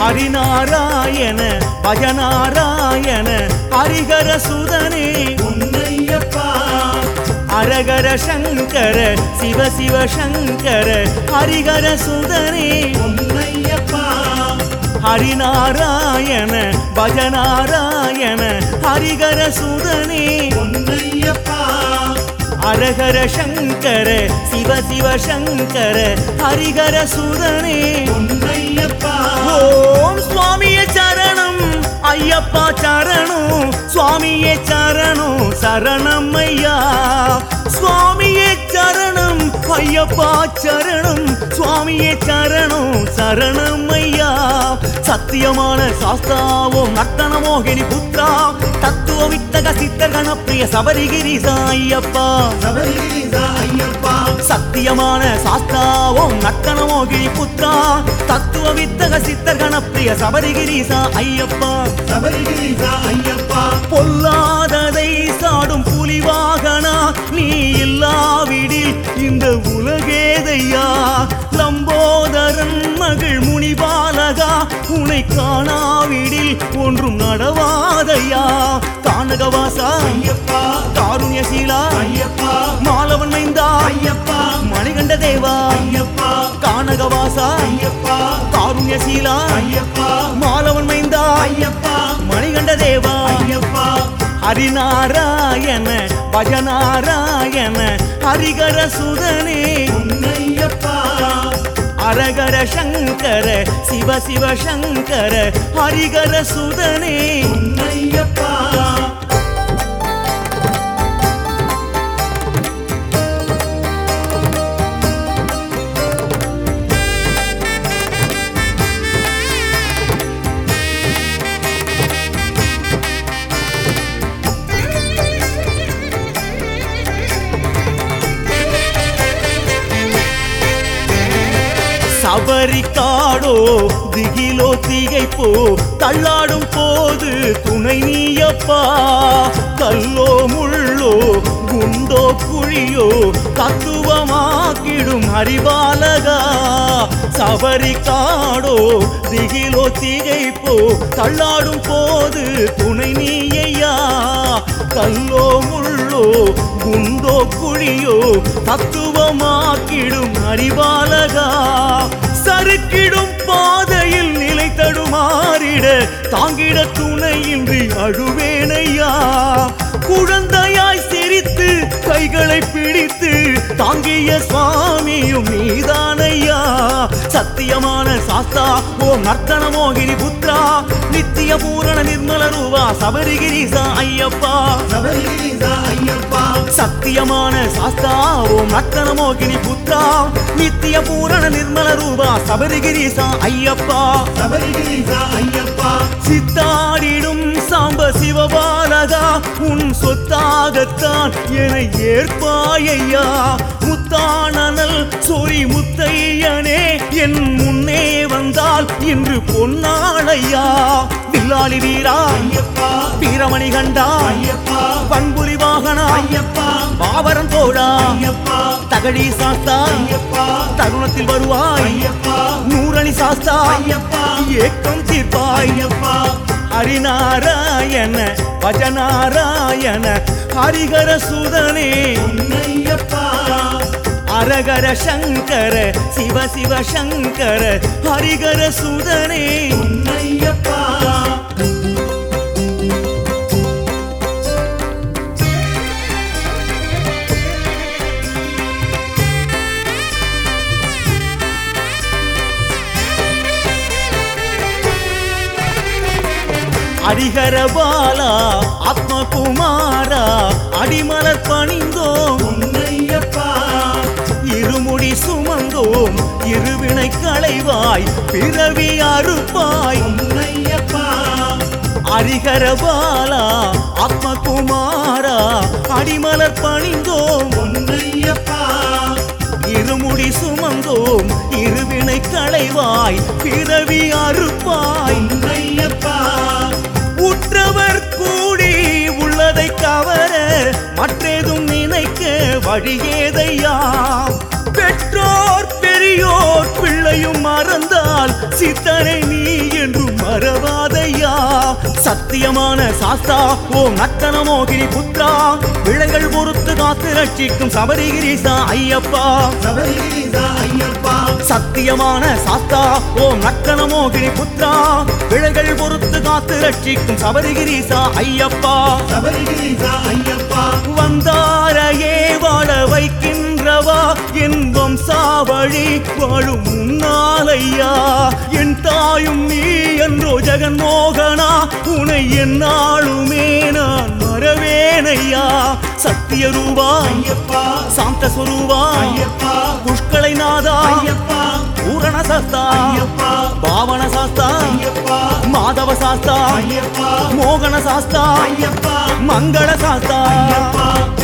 ஹரிநாராயண பஜநாராயண ஹரிகர சுதனே உன்னையப்பா அரகர சங்கர சிவ சிவ சங்கர ஹரிகர சுதனே உன்னையப்பா ஹரிநாராயண பஜநாராயண ஹரிகர சுதனே உன்னையப்பா அரகர சங்கர சிவ சிவ சங்கர ஹரிகர சுதனே உன்னையப்பா ஓம் சுவாமியே சரணம் ஐயப்பா சரணம் சுவாமியே சரணம் சரணம் ஐயா சுவாமியே சரணம் ஐயப்பா சரணம் சுவாமியே சரணம் சரணம் ஐயா சத்தியமான சாஸ்தாவோம் நர்த்தன மோகினி புத்ரா தத்துவ வித்தக சித்தர் கணப்பிரிய சபரிகிரிசா ஐயப்பா சபரிகிரிசா ஐயப்பா சத்தியமான சாஸ்தாவோம் நர்த்தன மோகினி புத்ரா தத்துவ வித்தக சித்தர் கணப்பிரிய சபரிகிரிசா ஐயப்பா சபரிகிரிசா ஐயப்பா பொல்லாததை சாடும் புலிவாகனா நீ இல்லாவிடில் இந்த உலகேதையா லம்போதரன் மகள் முனிபாலகா உனை காணாவிடில் ஒன்றும் நடவாதையா கானகவாசா ஐயப்பா காருண்யசீலா ஐயப்பா மாலவன் மைந்தா ஐயப்பா மணிகண்ட தேவா ஐயப்பா கானகவாசா ஐயப்பா காருண்யசீலா ஐயப்பா மாலவன் மைந்தா ஐயப்பா மணிகண்ட தேவா ஐயப்பா ஹரிநாராயண பஜநாராயண ஹரிகர சுதனே உன்னையப்பா அரகர சங்கர சிவ சிவ சங்கர ஹரிகர சுதனே உன்னையப்பா சபரிக்காடோ திகிலோ திகைப்போ தள்ளாடும் போது துணை நீயப்பா கல்லோ முள்ளோ குண்டோ குழியோ தத்துவமாக்கிடும் அறிவாலகா சபரிக்காடோ திகிலோ திகைப்போ தள்ளாடும் போது துணை நீயையா கல்லோ முள்ளோ குண்டோ குழியோ தத்துவமாக்கிடும் அறிவாலகா சறுக்கிடும் பாதையில் நிலை தடுமாறிட தாங்கிட துணையின்றி அழுவேனையா குழந்தையாய் சிரித்து கைகளை பிடித்து தாங்கிய சுவாமியும் நீதானையா சத்தியமான சாஸ்தா ஓம் நர்த்தன மோகினி புத்ரா நித்திய பூரண நிர்மல ரூபா சபரிகிரிசா ஐயப்பா சபரிகிரிசா ஐயப்பா சத்தியமான சாஸ்தா ஓம் நர்த்தன மோகினி புத்ரா நித்திய பூரண நிர்மல ரூபா சபரிகிரிசா ஐயப்பா சபரிகிரிசா ஐயப்பா சித்தாடிடும் சாம்ப சிவபாலகா உன் சொத்தாகத்தான் என ஏற்பாயையா முத்தானனல் சொறி முத்தையனே என் முன்னே வந்தால் இன்று பொன்னாளையா வில்லாளி வீரா ஐயப்பா வீரமணி கண்டா ஐயப்பா பண்புலி வாகனா ஐயப்பா பாவரம் தோழா ஐயப்பா தகழி சாஸ்தா ஐயப்பா தருணத்தில் வருவாய் ஐயப்பா நூறணி சாஸ்தா ஐயப்பா ஏக்கம் தீர்ப்பாய் ஐயப்பா ஹரிநாராயண பஜநாராயண ஹரிகர சுதனே உன்னையப்பா அரகர சங்கர சிவ சிவ சங்கர ஹரிகர சுதனே உன்னையப்பா ஹரிகர பாலா ஆத்மகுமாரா அடிமலர் பணிந்தோம் உன்னையப்பா இருமுடி சுமந்தோம் இருவினை களைவாய் பிறவி அறுப்பாய் உன்னையப்பா ஹரிகர பாலா ஆத்மகுமாரா அடிமலர் பணிந்தோம் உன்னையப்பா இருமுடி சுமந்தோம் இருவினை களைவாய் பிறவி அறுப்பாய் உன்னையப்பா உற்றவர் கூடி உள்ளதை கவர மற்றேதும் நினைக்க வழியேதையா பெற்றோர் பெரியோர் பிள்ளையும் மறந்தால் சித்தனை நீ என்று சத்தியமான சாஸ்தா ஓம் நத்தன மோகினி புத்ரா விளைகள் பொறுத்து காத்து ரட்சிக்கும் சபரிகிரீசா ஐயப்பா சபரிகிரிசா ஐயப்பா சத்தியமான சாஸ்தா ஓம் நத்தன மோகினி புத்ரா விளைகள் பொறுத்து காத்து ரட்சிக்கும் சபரிகிரீசா ஐயப்பா சபரிகிரிசா ஐயப்பா வந்தாரையே வாழ வைக்கின்றவா இன்பம் சாவழி வாழும் முன்னாலையா என் தாயும் நீ என்றோ ஜெகன்மோகனா உனை என்னாலுமே நான் மறவேனையா சத்திய ரூபா ஐயப்பா சாந்த சுரூபா ஐயப்பா புஷ்களை நாதா ஐயப்பா பூரண சாஸ்தா ஐயப்பா பாவன சாஸ்தா ஐயப்பா மாதவ சாஸ்தா ஐயப்பா மோகன சாஸ்தா ஐயப்பா மங்கள சாஸ்தா ஐயப்பா